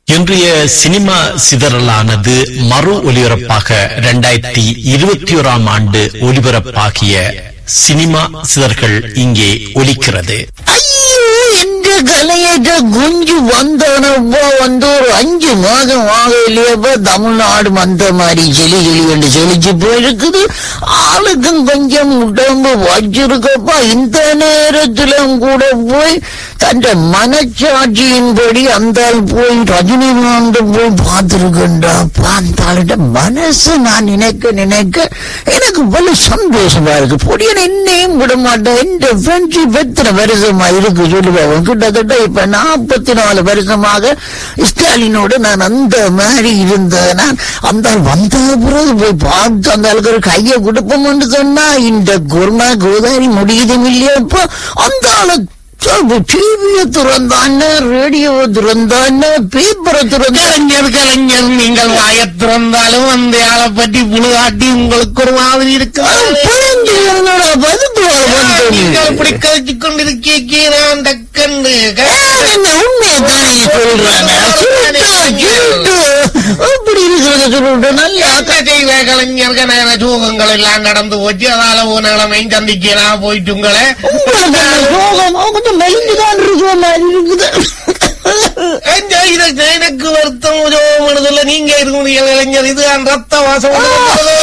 இன்றைய சினிமா சிதறலானது மறு ஒலிபரப்பாக இரண்டாயிரத்தி இருபத்தி ஓராம் ஆண்டு ஒலிபரப்பாகிய சினிமா சிதறல் இங்கே ஒலிக்கிறது ஐயோ என்ற கலையற்ற குஞ்சு வந்தனப்போ வந்து ஒரு அஞ்சு மாதம் ஆக இல்லையப்பா தமிழ்நாடு வந்த மாதிரி செலி செலி என்று செழிச்சு போயிருக்குது ஆளுக்கும் கொஞ்சம் உடம்பு வச்சிருக்கப்பா இந்த நேரத்திலும் கூட போய் தன் மனச்சாட்சியின்படி அந்த ஆள் போய் ரஜினிகாந்த் போய் பார்த்திருக்கின்றாப்பா அந்த ஆளுட மனசு நான் நினைக்க நினைக்க எனக்கு பல சந்தோஷமா இருக்கு பொடியன் என்னையும் விட மாட்டேன் இந்த ஃப்ரெண்ட்ஷிப் எத்தனை வருஷமா இருக்கு சொல்லுவேன் கிட்டத்தட்ட இப்ப நாற்பத்தி நாலு வருஷமாக ஸ்டாலினோட நான் அந்த மாதிரி இருந்தேன் நான் அந்த ஆள் வந்த பிறகு போய் பார்த்து அந்த ஆளுக்கு ஒரு கையை கொடுப்போம்னு சொன்னா இந்த குருமா கோதாரி முடியுதும் இல்லையப்பா அந்த ஆளு டிவியை திறந்தான ரேடியோவை திறந்தான பேப்பரை திறந்தான கலைஞர் கலைஞர் நீங்கள் வாயத் திறந்தாலும் அந்த ஆளை பற்றி புழுகாட்டி உங்களுக்கு ஒரு மாதிரி இருக்கு புரிஞ்சு என்னடா பதிப்பு நீங்கள் இப்படி கழிச்சு கொண்டிருக்கீங்க நான் டக்கண்டு என்ன உண்மையை தானே சொல்றாங்க அப்படி இருக்கிறத சொல்லிட்டு நல்லா செய்வ கலைஞர்கள் நேர சூகங்கள் எல்லாம் நடந்து போச்சு அதால ஒரு நிலைமை சந்திக்கலாம் போயிட்டுங்களே உங்களுக்கு என்ன சோகம் கொஞ்சம் மெலிஞ்சுதான் இருக்கிற மாதிரி இருக்குது இந்த இது எனக்கு வருத்தம் உதவும் நீங்க இருக்கக்கூடிய இளைஞர் இது ரத்த வாசம்